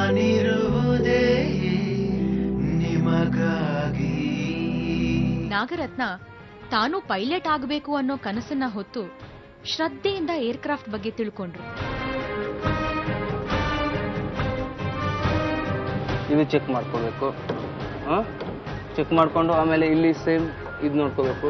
ನಾನಿರುವುದೇ ನಿಮಗಾಗಿ ನಾಗರತ್ನ ತಾನು ಪೈಲಟ್ ಆಗಬೇಕು ಅನ್ನೋ ಕನಸನ್ನ ಹೊತ್ತು ಶ್ರದ್ಧೆಯಿಂದ ಏರ್ಕ್ರಾಫ್ಟ್ ಬಗ್ಗೆ ತಿಳ್ಕೊಂಡ್ರು ಇದು ಚೆಕ್ ಮಾಡ್ಕೋಬೇಕು ಹಾಂ ಚೆಕ್ ಮಾಡಿಕೊಂಡು ಆಮೇಲೆ ಇಲ್ಲಿ ಸೇಮ್ ಇದು ನೋಡ್ಕೋಬೇಕು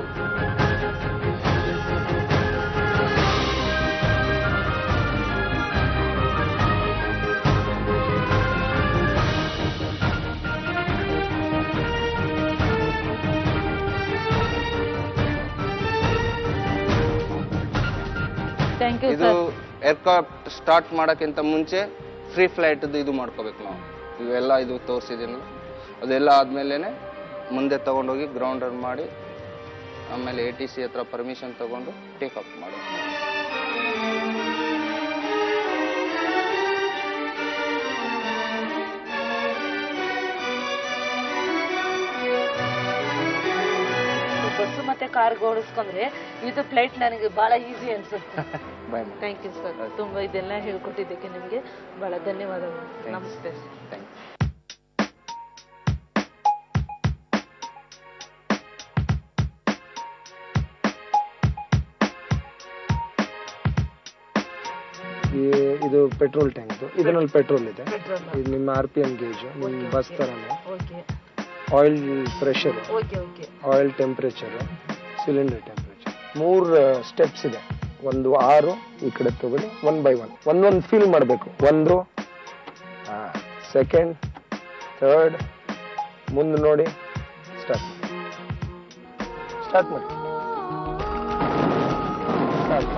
ಥ್ಯಾಂಕ್ ಯು ಇದು ಸರ್ ಏರ್ಕ್ರಾಫ್ಟ್ ಸ್ಟಾರ್ಟ್ ಮಾಡೋಕ್ಕಿಂತ ಮುಂಚೆ ಫ್ರೀ ಫ್ಲೈಟ್ದು ಇದು ಮಾಡ್ಕೋಬೇಕು ನಾವು ಇವೆಲ್ಲ ಇದು ತೋರಿಸಿದ್ದೀನಿ ಅದೆಲ್ಲ ಆದಮೇಲೆ ಮುಂದೆ ತೊಗೊಂಡೋಗಿ ಗ್ರೌಂಡರ್ ಮಾಡಿ ಆಮೇಲೆ ಎ ಟಿ ಸಿ ಹತ್ರ ಪರ್ಮಿಷನ್ ತೊಗೊಂಡು ಟೇಕ್ ಅಪ್ ಮಾಡಿ ಬಸ್ಸು ಮತ್ತೆ ಕಾರ್ ಓಡಿಸ್ಕೊಂಡ್ರೆ ಇದು ಫ್ಲೈಟ್ ನನಗೆ ಬಹಳ ಈಸಿ ಅನ್ಸುತ್ತೆ ಬಾಯ್ ಥ್ಯಾಂಕ್ ಯು ಸರ್ ತುಂಬಾ ಇದೆಲ್ಲ ಹೇಳ್ಕೊಟ್ಟಿದ್ದಕ್ಕೆ ನಿಮಗೆ ಬಹಳ ಧನ್ಯವಾದಗಳು ನಮಸ್ತೆ ಥ್ಯಾಂಕ್ ಈ- ಇದು ಪೆಟ್ರೋಲ್ ಟ್ಯಾಂಕ್ ಇದರಲ್ಲಿ ಪೆಟ್ರೋಲ್ ಇದೆ Petrol. ಇದು ನಿಮ್ಮ ಆರ್ ಪಿ ಎಂ ಗೇಜ್ ನಿಮ್ಮ ಬಸ್ ತರನೇ okay oil pressure okay okay oil temperature cylinder temperature ಮೂರು ಸ್ಟೆಪ್ಸ್ ಇದೆ ಒಂದು ಆರು ಈ ಕಡೆ ತಗೊಳ್ಳಿ ಒನ್ ಬೈ ಒನ್ ಒಂದೊಂದು ಫೀಲ್ ಮಾಡಬೇಕು ಒಂದು ಸೆಕೆಂಡ್ ಥರ್ಡ್ ಮುಂದೆ ನೋಡಿ ಸ್ಟಾರ್ಟ್ ಸ್ಟಾರ್ಟ್ ಮಾಡಿ ಸ್ಟಾರ್ಟ್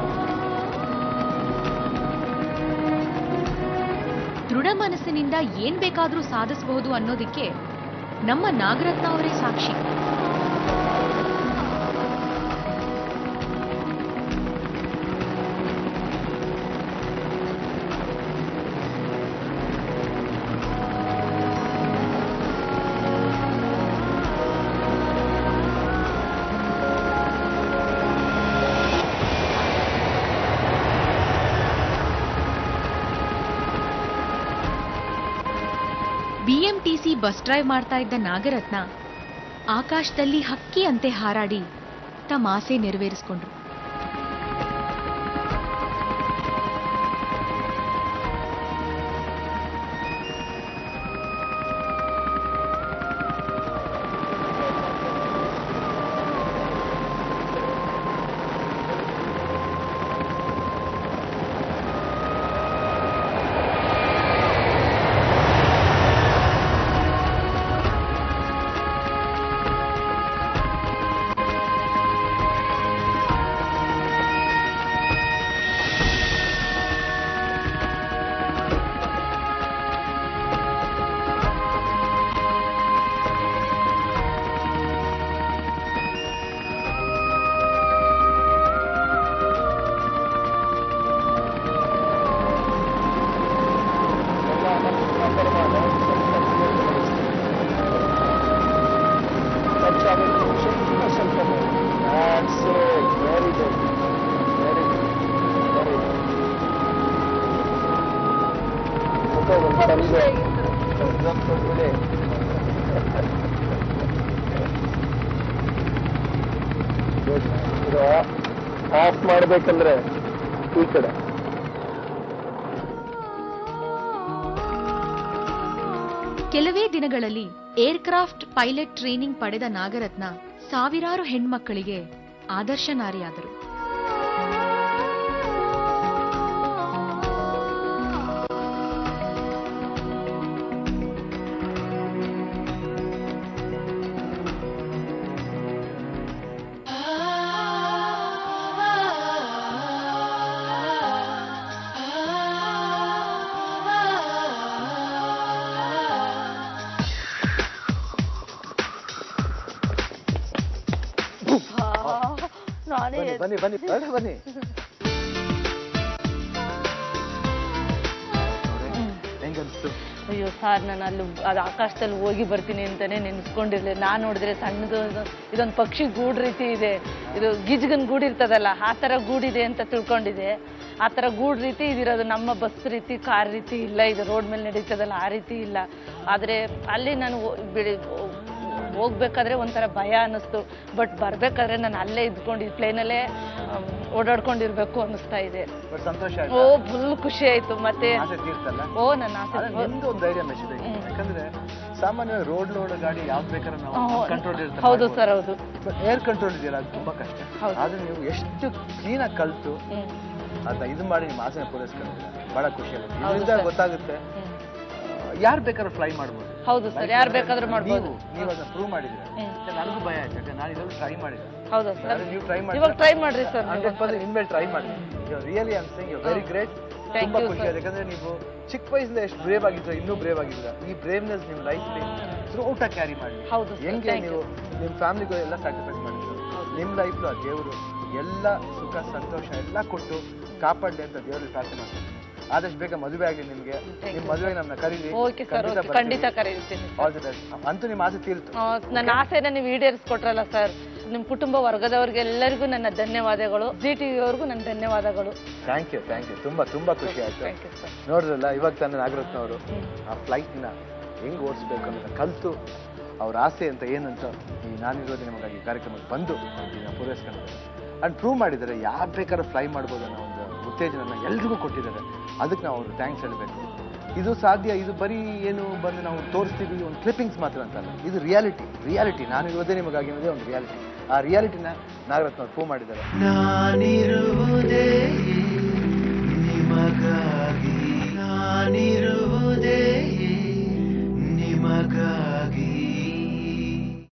ದೃಢ ಮನಸ್ಸಿನಿಂದ ಏನ್ ಬೇಕಾದ್ರೂ ಸಾಧಿಸಬಹುದು ಅನ್ನೋದಕ್ಕೆ ನಮ್ಮ ನಾಗರತ್ನ ಅವರೇ ಸಾಕ್ಷಿ ಬಿಎಂಟಿಸಿ ಬಸ್ ಡ್ರೈವ್ ಮಾಡ್ತಾ ಇದ್ದ ನಾಗರತ್ನ ಆಕಾಶದಲ್ಲಿ ಹಕ್ಕಿಯಂತೆ ಹಾರಾಡಿ ತಮ್ಮ ಆಸೆ ನೆರವೇರಿಸಿಕೊಂಡ್ರು touch ಆಗೋದು ಸ್ವಲ್ಪ ಸ್ವಲ್ಪ ಮಾಡಿ. That's it. Very good. Very good. Very good. ಮುಖ ಒಂದು ತಂದು ತಂದು ಕೊಟ್ಬಿಡಿ. Good. ಇದು ಆಫ್ ಮಾಡ್ಬೇಕಂದ್ರೆ ಈ ಕಡೆ ಕೆಲವೇ ದಿನಗಳಲ್ಲಿ ಏರ್ಕ್ರಾಫ್ಟ್ ಪೈಲಟ್ ಟ್ರೈನಿಂಗ್ ಪಡೆದ ನಾಗರತ್ನ ಸಾವಿರಾರು ಹೆಣ್ಮಕ್ಕಳಿಗೆ ಆದರ್ಶನಾರಿಯಾದರು ನಾನೇ ಬನ್ನಿ ಬನ್ನಿ ಬೇಡ ಬನ್ನಿ ಹೆಂಗನ್ಸ್ತು ಅಯ್ಯೋ ಸಾರ್ ನಾನು ಅಲ್ಲಿ ಅದು ಆಕಾಶದಲ್ಲಿ ಹೋಗಿ ಬರ್ತೀನಿ ಅಂತಾನೆ ನೆನೆಸ್ಕೊಂಡಿರ್ಲಿಲ್ಲ ನಾನು ನೋಡಿದ್ರೆ ಸಣ್ಣದು ಇದು- ಇದೊಂದು ಪಕ್ಷಿ ಗೂಡು ರೀತಿ ಇದೆ ಇದು ಗಿಜ್ಗನ್ ಗೂಡು ಇರ್ತದಲ್ಲ ಆ ಥರ ಗೂಡಿದೆ ಅಂತ ತಿಳ್ಕೊಂಡಿದ್ದೆ ಆ ಥರ ಗೂಡ್ ರೀತಿ ಇದಿರೋದು ನಮ್ಮ ಬಸ್ ರೀತಿ ಕಾರ್ ರೀತಿ ಇಲ್ಲ ಇದು ರೋಡ್ ಮೇಲೆ ನಡೀತದಲ್ಲ ಆ ರೀತಿ ಇಲ್ಲ ಆದರೆ ಅಲ್ಲಿ ನಾನು ಹೋ- ಬಿಡಿ ಹೋಗ್ಬೇಕಾದ್ರೆ ಒಂಥರ ಭಯ ಅನ್ನಿಸ್ತು ಬಟ್ ಬರ್ಬೇಕಾದ್ರೆ ನಾನು ಅಲ್ಲೇ ಇದ್ಕೊಂಡು ಈ ಪ್ಲೇನಲ್ಲೇ ಓಡಾಡ್ಕೊಂಡಿರ್ಬೇಕು ಅನ್ನಿಸ್ತಾ ಇದೆ ಬಟ್ ಸಂತೋಷ ಓ ಆಯ್ತಾ ಫುಲ್ ಖುಷಿ ಆಯ್ತು ಮತ್ತೆ ಆಸೆ ತೀರ್ತಲ್ಲ ಓ ನನ್ನ ಆಸೆ ಆದ್ರೆ ನಿಮ್ದು ಒಂದು ಐಡಿಯಾ ಮೆಚ್ಚಬೇಕು ಹ್ಮ್. ಯಾಕಂದ್ರೆ ಸಾಮಾನ್ಯವಾಗಿ ರೋಡ್ ಲೋಡ್ ಗಾಡಿ ಯಾವ್ದು ಬೇಕಾದ್ರೆ ನಾವು ಹ್ಮ್. ಕಂಟ್ರೋಲ್ ಹೌದು ಸರ್ ಹೌದು ಏರ್ ಕಂಟ್ರೋಲ್ ಇದೆಯಲ್ಲ ಅದು ತುಂಬಾ ಕಷ್ಟ ಹೌದು. ಆದ್ರೆ ನೀವು ಎಷ್ಟು ಕ್ಲೀನ್ ಆಗಿ ಕಲ್ತು ಹ್ಮ್ ಅದನ್ನ ಇದು ಮಾಡಿ ನಿಮ್ಮ ಆಸೆನ ಪೂರೈಸ್ಕೊಂಡಿದ್ದೀರ ಬಹಳ ಖುಷಿ ಆಗುತ್ತೆ ಹೌದು ಇದರಿಂದ ಸರ್. ಗೊತ್ತಾಗುತ್ತೆ ಹ್ಮ್. ಯಾರು ಬೇಕಾದ್ರೂ ಫ್ಲೈ ಮಾಡ್ಬೋದು ಹೌದು ಸರ್ ಯಾರು ಬೇಕಾದ್ರೂ ಮಾಡ್ಬೋದು ನೀವು- ನೀವು ಅದನ್ನ ಪ್ರೂವ್ ಮಾಡಿದ್ರೆ ಹ್ಮ್. ನನಗೂ ಭಯ ಆಯ್ತು ಯಾಕಂದ್ರೆ ನಾನು ಇದನ್ನು ಟ್ರೈ ಮಾಡಿದೆ ಹೌದಾ ಸರ್ ಆದ್ರೆ ನೀವು ಟ್ರೈ ಮಾಡಿ ಇವಾಗ ಟ್ರೈ ಮಾಡ್ರಿ ಸರ್ ಹಂಡ್ರೆಡ್ ಪರ್ಸೆಂಟ್ ಇನ್ಮೇಲೆ ಟ್ರೈ ಮಾಡಿ really I'm saying you very great Thank ತುಂಬಾ you, ಖುಷಿ sir. ಆಗಿದೆ ಯಾಕಂದ್ರೆ ನೀವು ಚಿಕ್ಕ ವಯಸ್ಸಿಂದ ಎಷ್ಟು ಬ್ರೇವ್ ಆಗಿದ್ರೆ ಇನ್ನೂ ಬ್ರೇವ್ ಆಗಿದ್ದೀರಾ ಈ ಬ್ರೇವ್ನೆಸ್ ನಿಮ್ಮ ಲೈಫ್ಲಿ ಥ್ರೂ ಔಟ್ ಕ್ಯಾರಿ ಮಾಡಿ ಹೌದು sir. ಹೆಂಗೆ Thank ನೀವು ನಿಮ್ಮ ಫ್ಯಾಮಿಲಿಗೂ ಎಲ್ಲ ಸ್ಯಾಕ್ರಿಫೈಸ್ ಮಾಡಿದ್ರು ನಿಮ್ಮ ಲೈಫ್ಲು ಆ ದೇವರು ಎಲ್ಲ ಸುಖ ಸಂತೋಷ ಎಲ್ಲ ಕೊಟ್ಟು ಕಾಪಾಡಲಿ ಅಂತ ದೇವರಲ್ಲಿ ಪ್ರಾರ್ಥನೆ ಮಾಡ್ತೀನಿ ಆದಷ್ಟು ಬೇಗ ಮದುವೆ ಆಗಲಿ ನಿಮಗೆ Thank ನಿಮ್ಮ you, ಮದುವೆಗೆ ನಮ್ಮನ್ನ ಕರೀರಿ ಓಕೆ ಸರ್ ಓಕೆ ಖಂಡಿತ ಕರೀತೀನಿ ಆಲ್ ದಿ ಬೆಸ್ಟ್ ಅಂತೂ ನಿಮ್ಮ ಆಸೆ ತೀರ್ತು ಆ, ನನ್ನ ಆಸೆನ ನೀವು ಈಡೇರಿಸ್ಕೊಟ್ರಲ್ಲ ಸರ್ ನಿಮ್ಮ ಕುಟುಂಬ ವರ್ಗದವ್ರಿಗೆ ಎಲ್ಲರಿಗೂ ನನ್ನ ಧನ್ಯವಾದಗಳು ಜಿ ಟಿ ಅವ್ರಿಗೂ ನನ್ನ ಧನ್ಯವಾದಗಳು ಥ್ಯಾಂಕ್ ಯು ಥ್ಯಾಂಕ್ ಯು ತುಂಬಾ ತುಂಬಾ ಖುಷಿ ಆಯ್ತು ಥ್ಯಾಂಕ್ ಯು ಸರ್ ನೋಡಿದ್ರಲ್ಲ ಇವಾಗ ತಾನೇ ನಾಗರತ್ನ ಅವರು ಆ ಫ್ಲೈಟ್ನ ಹೆಂಗ್ ಓಡಿಸ್ಬೇಕು ಅನ್ನೋದನ್ನ ಕಲಿತು ಅವ್ರ ಆಸೆ ಅಂತ ಏನಂತ ಈ ನಾನಿರೋದು ನಿಮಗಾಗಿ ಕಾರ್ಯಕ್ರಮಕ್ಕೆ ಬಂದು ಇದನ್ನ ಪೂರೈಸ್ಕೊಂಡಿದ್ದಾರೆ ಅಂಡ್ ಪ್ರೂವ್ ಮಾಡಿದ್ದಾರೆ ಯಾರು ಬೇಕಾದ್ರೂ ಫ್ಲೈ ಮಾಡ್ಬೋದು ಅನ್ನೋ ಒಂದು ಉತ್ತೇಜನ ಎಲ್ರಿಗೂ ಕೊಟ್ಟಿದ್ದಾರೆ ಅದಕ್ಕೆ ನಾವು ಅವ್ರಿಗೆ ಥ್ಯಾಂಕ್ಸ್ ಹೇಳಬೇಕು ಇದು ಸಾಧ್ಯ ಇದು ಬರೀ ಏನು ಬಂದು ನಾವು ತೋರಿಸ್ತೀವಿ ಒಂದು ಕ್ಲಿಪ್ಪಿಂಗ್ಸ್ ಮಾತ್ರ ಅಂತಲ್ಲ ಇದು ರಿಯಾಲಿಟಿ ರಿಯಾಲಿಟಿ ನಾನಿರೋದೇ ನಿಮಗಾಗಿ ಅನ್ನೋದೇ ಒಂದು ರಿಯಾಲಿಟಿ ಆ ರಿಯಾಲಿಟಿನ ನಾಗರತ್ನ ಅವ್ರು ಪ್ರೂವ್ ಮಾಡಿದ್ದಾರೆ ನಾನಿರುವುದೇ ನಿಮಗಾಗಿ ನಾನಿರುವುದೇ ನಿಮಗಾಗಿ